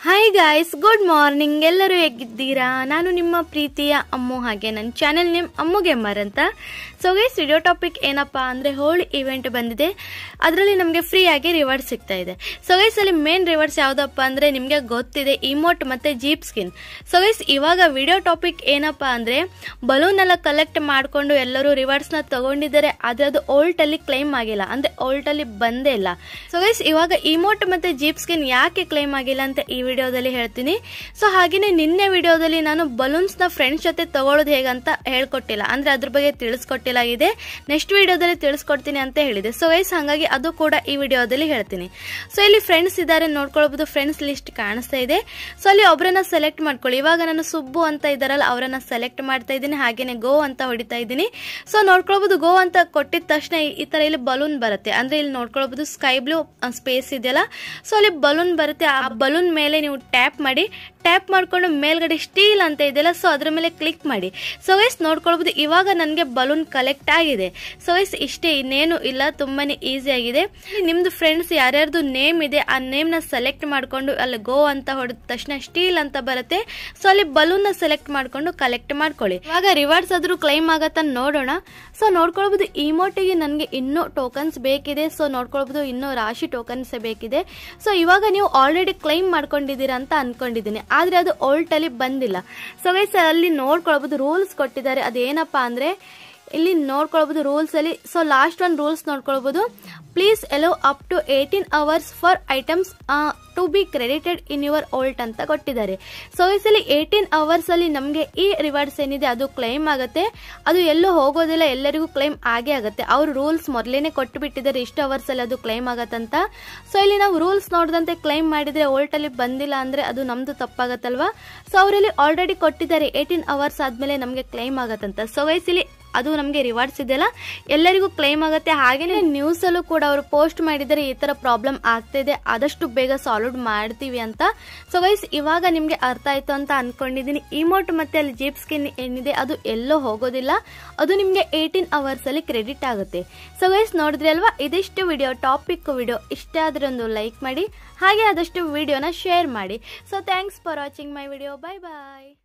hi guys good morning ಎಲ್ಲರೂ ಹೇಗಿದ್ದೀರಾ ನಾನು ನಿಮ್ಮ ಪ್ರೀತಿಯ ಅಮ್ಮು ಹಾಗೆ ನನ್ನ ಚಾನೆಲ್ ನೇಮ್ ಅಮ್ಮು ಗೆಮ್ಮರ್ ಅಂತ ಸೊ ಗೈಸ್ ವಿಡಿಯೋ ಟಾಪಿಕ್ ಏನಪ್ಪ ಅಂದರೆ ಹೋಳಿ ಇವೆಂಟ್ ಬಂದಿದೆ ಅದರಲ್ಲಿ ನಮಗೆ ಫ್ರೀ ಆಗಿ ರಿವಾರ್ಡ್ ಸಿಗ್ತಾ ಇದೆ ಸೊ ಗೈಸ್ ಅಲ್ಲಿ ಮೇನ್ ರಿವಾರ್ಡ್ಸ್ ಯಾವುದಪ್ಪ ಅಂದರೆ ನಿಮಗೆ ಗೊತ್ತಿದೆ ಇಮೋಟ್ ಮತ್ತು ಜೀಪ್ ಸ್ಕಿನ್ ಸೊ ಗೈಸ್ ಇವಾಗ ವಿಡಿಯೋ ಟಾಪಿಕ್ ಏನಪ್ಪ ಅಂದರೆ ಬಲೂನ್ ಎಲ್ಲ ಕಲೆಕ್ಟ್ ಮಾಡಿಕೊಂಡು ಎಲ್ಲರೂ ರಿವಾರ್ಡ್ಸ್ನ ತಗೊಂಡಿದ್ದಾರೆ ಆದರೆ ಅದು ಓಲ್ಟಲ್ಲಿ ಕ್ಲೈಮ್ ಆಗಿಲ್ಲ ಅಂದರೆ ಓಲ್ಟಲ್ಲಿ ಬಂದೇ ಇಲ್ಲ ಸೊ ಗೈಸ್ ಇವಾಗ ಇಮೋಟ್ ಮತ್ತು ಜೀಪ್ ಸ್ಕಿನ್ ಯಾಕೆ ಕ್ಲೈಮ್ ಆಗಿಲ್ಲ ಅಂತ ಈ ವಿಡಿಯೋದಲ್ಲಿ ಹೇಳ್ತೀನಿ ಸೊ ಹಾಗೆಯೇ ನಿನ್ನೆ ವಿಡಿಯೋದಲ್ಲಿ ನಾನು ಬಲೂನ್ಸ್ನ ಫ್ರೆಂಡ್ಸ್ ಜೊತೆ ತಗೊಳ್ಳೋದು ಹೇಗಂತ ಹೇಳ್ಕೊಟ್ಟಿಲ್ಲ ಅಂದರೆ ಅದ್ರ ಬಗ್ಗೆ ತಿಳಿಸ್ಕೊಟ್ಟಿಲ್ಲಾಗಿದೆ ನೆಕ್ಸ್ಟ್ ವಿಡಿಯೋದಲ್ಲಿ ತಿಳಿಸ್ಕೊಡ್ತೀನಿ ಅಂತ ಹೇಳಿದೆ ಸೊ ಗೈಸ್ ಹಾಗಾಗಿ ಅದು ಕೂಡ ಈ ವಿಡಿಯೋದಲ್ಲಿ ಹೇಳ್ತೀನಿ ಸೊ ಇಲ್ಲಿ ಫ್ರೆಂಡ್ಸ್ ಇದ್ದಾರೆ ನೋಡ್ಕೊಳ್ಬೋದು ಫ್ರೆಂಡ್ಸ್ ಲಿಸ್ಟ್ ಕಾಣಿಸ್ತಾ ಇದೆ ಸೊ ಅಲ್ಲಿ ಒಬ್ಬರನ್ನ ಸೆಲೆಕ್ಟ್ ಮಾಡ್ಕೊಳ್ಳಿ ಇವಾಗ ನಾನು ಸುಬ್ಬು ಅಂತ ಇದ್ದಾರಲ್ಲ ಅವರನ್ನ ಸೆಲೆಕ್ಟ್ ಮಾಡ್ತಾ ಇದ್ದೀನಿ ಹಾಗೇನೆ ಗೋ ಅಂತ ಹೊಡಿತಾ ಇದ್ದೀನಿ ಸೊ ನೋಡ್ಕೊಳ್ಬೋದು ಗೋ ಅಂತ ಕೊಟ್ಟಿದ ತಕ್ಷಣ ಈ- ಈ ತರ ಇಲ್ಲಿ ಬಲೂನ್ ಬರುತ್ತೆ ಅಂದ್ರೆ ಇಲ್ಲಿ ನೋಡ್ಕೊಳ್ಬೋದು ಸ್ಕೈ ಬ್ಲೂ ಸ್ಪೇಸ್ ಇದೆಯಲ್ಲ ಸೊ ಅಲ್ಲಿ ಬಲೂನ್ ಬರುತ್ತೆ ಆ ಬಲೂನ್ ಮೇಲೆ ನೀವು ಟ್ಯಾಪ್ ಮಾಡಿ ಟ್ಯಾಪ್ ಮಾಡ್ಕೊಂಡು ಮೇಲ್ಗಡೆ ಸ್ಟೀಲ್ ಅಂತ ಇದೆಯಲ್ಲ ಸೊ ಅದ್ರ ಮೇಲೆ ಕ್ಲಿಕ್ ಮಾಡಿ ಸೊ ವೈಸ್ ನೋಡ್ಕೊಳ್ಬೋದು ಇವಾಗ ನನಗೆ ಬಲೂನ್ ಕಲೆಕ್ಟ್ ಆಗಿದೆ ಸೊ ವೈಸ್ ಇಷ್ಟೇ ಇನ್ನೇನು ಇಲ್ಲ ತುಂಬಾನೇ ಈಸಿ ಆಗಿದೆ ಇಲ್ಲಿ ನಿಮ್ದು ಫ್ರೆಂಡ್ಸ್ ಯಾರ್ಯಾರ್ದು ನೇಮ್ ಇದೆ ಆ ನೇಮ್ನ ಸೆಲೆಕ್ಟ್ ಮಾಡ್ಕೊಂಡು ಅಲ್ಲಿ ಗೋ ಅಂತ ಹೊಡೆದ ತಕ್ಷಣ ಸ್ಟೀಲ್ ಅಂತ ಬರುತ್ತೆ ಸೊ ಅಲ್ಲಿ ಬಲೂನ್ ನ ಸೆಲೆಕ್ಟ್ ಮಾಡ್ಕೊಂಡು ಕಲೆಕ್ಟ್ ಮಾಡ್ಕೊಳ್ಳಿ ಇವಾಗ ರಿವಾರ್ಡ್ಸ್ ಆದ್ರೂ ಕ್ಲೈಮ್ ಆಗತ್ತ ನೋಡೋಣ ಸೊ ನೋಡ್ಕೊಳ್ಬೋದು ಇಮೋಟಿಗೆ ನನಗೆ ಇನ್ನೂ ಟೋಕನ್ಸ್ ಬೇಕಿದೆ ಸೊ ನೋಡ್ಕೊಳ್ಬೋದು ಇನ್ನೂ ರಾಶಿ ಟೋಕನ್ಸ್ ಬೇಕಿದೆ ಸೊ ಇವಾಗ ನೀವು ಆಲ್ರೆಡಿ ಕ್ಲೈಮ್ ಮಾಡ್ಕೊಂಡಿದ್ದೀರಾ ಅಂತ ಅನ್ಕೊಂಡಿದ್ದೀನಿ ಆದ್ರೆ ಅದು ಓಲ್ಟ್ ಅಲ್ಲಿ ಬಂದಿಲ್ಲ ಸೊ ಗೈಸ್ ಅಲ್ಲಿ ನೋಡ್ಕೊಳ್ಬೋದು ರೂಲ್ಸ್ ಕೊಟ್ಟಿದ್ದಾರೆ ಅದೇನಪ್ಪ ಅಂದ್ರೆ ಇಲ್ಲಿ ನೋಡ್ಕೊಳ್ಬೋದು ರೂಲ್ಸ್ ಅಲ್ಲಿ ಸೊ ಲಾಸ್ಟ್ ಒನ್ ರೂಲ್ಸ್ ನೋಡ್ಕೊಳ್ಬೋದು please allow up to eighteen hours for items to be credited in your vault ಅಂತ ಕೊಟ್ಟಿದ್ದಾರೆ ಸೊ ಇಲ್ಲಿ ಏಯ್ಟೀನ್ ಅವರ್ಸ್ ಅಲ್ಲಿ ನಮಗೆ ಈ ರಿವಾರ್ಡ್ಸ್ ಏನಿದೆ ಅದು ಕ್ಲೈಮ್ ಆಗುತ್ತೆ ಅದು ಎಲ್ಲೂ ಹೋಗೋದಿಲ್ಲ ಎಲ್ಲರಿಗೂ ಕ್ಲೈಮ್ ಆಗೇ ಆಗುತ್ತೆ ಅವ್ರು ರೂಲ್ಸ್ ಮೊದಲೇನೆ ಕೊಟ್ಟು ಬಿಟ್ಟಿದ್ದಾರೆ ಇಷ್ಟು ಅವರ್ಸ್ ಅಲ್ಲಿ ಅದು ಕ್ಲೈಮ್ ಆಗತ್ತಂತ ಸೊ ಇಲ್ಲಿ ನಾವು ರೂಲ್ಸ್ ನೋಡಿದಂತೆ ಕ್ಲೈಮ್ ಮಾಡಿದ್ರೆ ಓಲ್ಟ್ ಅಲ್ಲಿ ಬಂದಿಲ್ಲ ಅಂದ್ರೆ ಅದು ನಮ್ದು ತಪ್ಪಾಗತ್ತಲ್ವಾ ಸೊ ಅವರಲ್ಲಿ ಆಲ್ರೆಡಿ ಕೊಟ್ಟಿದ್ದಾರೆ ಏಯ್ಟೀನ್ ಅವರ್ಸ್ ಆದ್ಮೇಲೆ ನಮಗೆ ಕ್ಲೈಮ್ ಆಗತ್ತಂತ ಸೊ ಇಲ್ಲಿ ಅದು ನಮಗೆ ರಿವಾರ್ಡ್ಸ್ ಇದೆಯಲ್ಲ ಎಲ್ಲರಿಗೂ ಕ್ಲೈಮ್ ಆಗುತ್ತೆ ಹಾಗೇನೆ ನ್ಯೂಸ್ ಅಲ್ಲೂ ಕೂಡ ಅವರು ಪೋಸ್ಟ್ ಮಾಡಿದರೆ ಈ ತರ ಪ್ರಾಬ್ಲಮ್ ಆಗ್ತಿದೆ ಆದಷ್ಟು ಬೇಗ ಸಾಲ್ವ್ ಮಾಡ್ತೀವಿ ಅಂತ ಸೊ ವೈಸ್ ಇವಾಗ ನಿಮ್ಗೆ ಅರ್ಥ ಆಯ್ತು ಅಂತ ಅನ್ಕೊಂಡಿದೀನಿ ಇಮೋಟ್ ಮತ್ತೆ ಅಲ್ಲಿ ಜೀಪ್ ಸ್ಕಿನ್ ಏನಿದೆ ಅದು ಎಲ್ಲೋ ಹೋಗೋದಿಲ್ಲ ಅದು ನಿಮ್ಗೆ ಏಯ್ಟೀನ್ ಅವರ್ಸ್ ಅಲ್ಲಿ ಕ್ರೆಡಿಟ್ ಆಗುತ್ತೆ ಸೊ ವೈಸ್ ನೋಡಿದ್ರಿ ಅಲ್ವಾ ಇದಿಷ್ಟು ವಿಡಿಯೋ ಟಾಪಿಕ್ ವಿಡಿಯೋ ಇಷ್ಟ ಆದ್ರೆ ಒಂದು ಲೈಕ್ ಮಾಡಿ ಹಾಗೆ ಆದಷ್ಟು ವಿಡಿಯೋನ ಶೇರ್ ಮಾಡಿ so thanks for watching my video bye bye